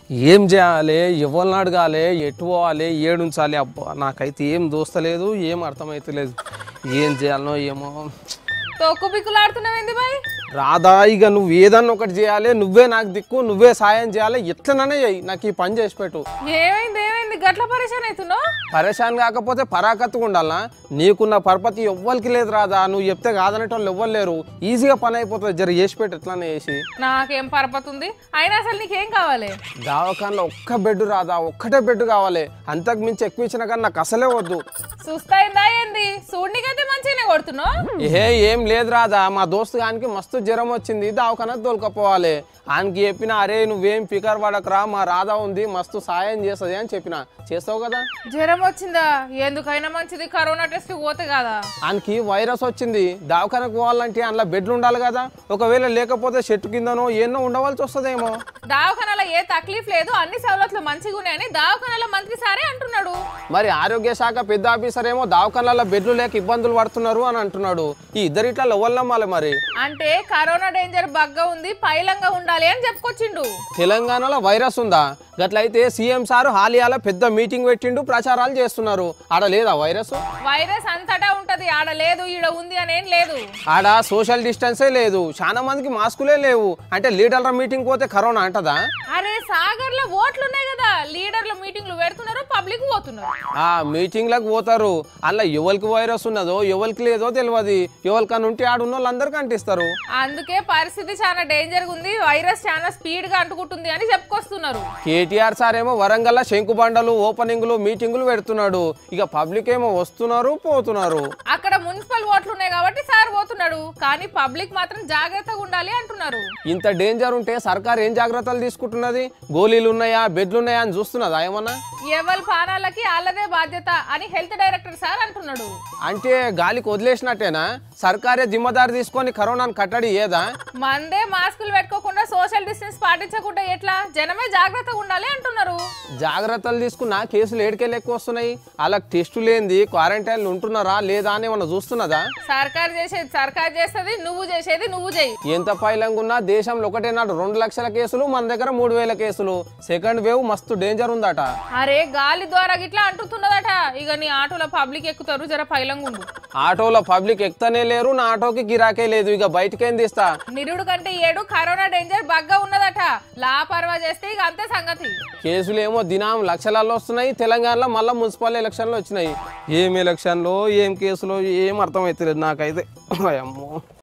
ఏం చేయాలి ఎవరిని అడగాలి ఎటు పోవాలి ఏడుంచాలి అబ్బా నాకైతే ఏం దోస్తలేదు ఏం అర్థమైతలేదు ఏం చేయాలనో ఏమో తోకు బిక్కులాడుతున్నావు ఏంది బాయ్ రాదా ఇక నువ్వు ఏదన్నా ఒకటి చేయాలి నువ్వే నాకు దిక్కు నువ్వే సాయం చేయాలి ఎట్లననే చెయ్యి నాకు ఈ పని చేసి పెట్టు ఏమైంది ఏమైంది గట్ల పరిశాన్ అవుతున్నావు పరేషాన్ కాకపోతే పరాకత్తుగా ఉండాలా నీకున్న పరపతి ఎవ్వరికి లేదు రాదా నువ్వు చెప్తే కాదనేటోళ్ళు ఎవ్వరు లేరు ఈజీగా పని అయిపోతుంది జర చేసి పెట్టు ఎట్లనే చేసి నాకేం పరపతుంది అయినా అసలు నీకేం కావాలి దావకాన్లో ఒక్క బెడ్ రాదా ఒక్కటే బెడ్ కావాలి అంతకు మించి ఎక్కువ ఇచ్చినా కానీ నాకు అసలే వద్దు సుస్తాయిందా ఏంది చూడనికైతే మంచిగానే కొడుతున్నావు ఏ ఏం లేదు రాదా మా దోస్తు గానికి మస్తు జ్వరం వచ్చింది దావకాన తోలుకపోవాలి ఆయనకి చెప్పిన అరే నువ్వేం పికర్ పడకరా మా రాధా ఉంది మస్తు సాయం చేస్తుంది అని చెప్పిన చేస్తావు కదా జ్వరం వచ్చిందా ఎందుకైనా మంచిది కరోనా టెస్ట్ పోతే కదా ఆయనకి వైరస్ వచ్చింది దావకానకు పోవాలంటే అందులో బెడ్లు ఉండాలి కదా ఒకవేళ లేకపోతే చెట్టు కిందనో ఎన్నో ఉండవలసి వస్తుందేమో దావఖానాలో ఏ తక్లీఫ్ లేదు అన్ని సవలతులు మంచిగా ఉన్నాయని దావఖానాలో మంత్రి సారే అంటున్నాడు మరి ఆరోగ్య శాఖ పెద్ద ఆఫీసర్ ఏమో దావకాన్లలో బెడ్లు లేక ఇబ్బందులు పడుతున్నారు అని అంటున్నాడు ఈ ఇద్దరు ఇట్లా ఎవరు నమ్మాలి మరి అంటే కరోనా డేంజర్ బగ్గా ఉంది పైలంగా ఉండాలి అని చెప్పుకొచ్చిండు తెలంగాణలో వైరస్ ఉందా గట్లయితే సీఎం సార్ హాలియాలో పెద్ద మీటింగ్ పెట్టిండు ప్రచారాలు చేస్తున్నారు ఆడ లేదా వైరస్ వైరస్ అంతటా ఉంటది ఆడ లేదు ఈడ ఉంది అని ఏం లేదు ఆడ సోషల్ డిస్టెన్సే లేదు చాలా మందికి మాస్కులే లేవు అంటే లీడర్ల మీటింగ్ పోతే కరోనా అంటదా అరే సాగర్ లో ఓట్లు ఉన్నాయి కదా లీడర్ల మీటింగ్లు పెడుతున్నారు పబ్లిక్ పోతున్నారు ఆ మీటింగ్లకు పోతారు అందులో ఎవరికి వైరస్ ఉన్నదో ఎవరికి లేదో తెలియదు ఎవరికన్నా ఉంటే ఆడ ఉన్న వాళ్ళందరికీ అంటిస్తారు అందుకే పరిస్థితి చాలా డేంజర్ ఉంది వైరస్ చాలా స్పీడ్ గా అంటుకుంటుంది అని చెప్పుకొస్తున్నారు కేటీఆర్ సార్ ఏమో వరంగల్ శంకుబండలు ఓపెనింగ్లు మీటింగులు పెడుతున్నాడు ఇక పబ్లిక్ ఏమో వస్తున్నారు పోతున్నారు అక్కడ మున్సిపల్ ఓట్లు ఉన్నాయి కాబట్టి సార్ పోతున్నాడు కానీ పబ్లిక్ మాత్రం జాగ్రత్తగా ఉండాలి అంటున్నారు ఇంత డేంజర్ ఉంటే సర్కార్ ఏం జాగ్రత్తలు తీసుకుంటున్నది గోళీలు ఉన్నాయా బెడ్లు ఉన్నాయా అని చూస్తున్నదా ఏమన్నా ఎవరి పానాలకి వాళ్ళదే బాధ్యత అని హెల్త్ డైరెక్టర్ సార్ అంటున్నాడు అంటే గాలికి వదిలేసినట్టేనా సర్కారే దిమ్మదారి తీసుకొని కరోనాను కట్టడి ఏదా మందే మాస్కులు పెట్టుకోకుండా సోషల్ డిస్టెన్స్ పాటించకుండా ఎట్లా జనమే జాగ్రత్తగా ఉండాలి అంటున్నారు జాగ్రత్తలు తీసుకున్న కేసులు ఏడికెళ్ళి ఎక్కువ వస్తున్నాయి అలా టెస్టు లేనిది క్వారంటైన్లు ఉంటున్నారా లేదా అని ఏమన్నా చూస్తున్నదా సర్కార్ చేసేది సర్కార్ చేస్తుంది నువ్వు చేసేది నువ్వు చేయి ఎంత పైలంగున్నా దేశంలో ఒకటే నాడు రెండు లక్షల కేసులు మన దగ్గర మూడు వేల కేసులు సెకండ్ వేవ్ మస్తు డేంజర్ ఉందట అరే గాలి ద్వారా గిట్లా అంటుతున్నదట ఇక నీ ఆటోలో పబ్లిక్ ఎక్కుతారు జర పైలంగుండు ఆటోలో పబ్లిక్ ఎక్కుతనే లేరు నా ఆటోకి గిరాకే లేదు ఇక బయటకేం తీస్తా నిరుడు కంటే ఏడు కరోనా డేంజర్ బగ్గా ఉన్నదట లాపర్వా చేస్తే ఇక అంతే సంగతి కేసులు ఏమో దినం లక్షలలో వస్తున్నాయి తెలంగాణలో మళ్ళీ మున్సిపల్ ఎలక్షన్లు వచ్చినాయి ఏం ఎలక్షన్లో ఏం కేసులో ఏం అర్థమవుతలేదు నాకైతే అమ్మో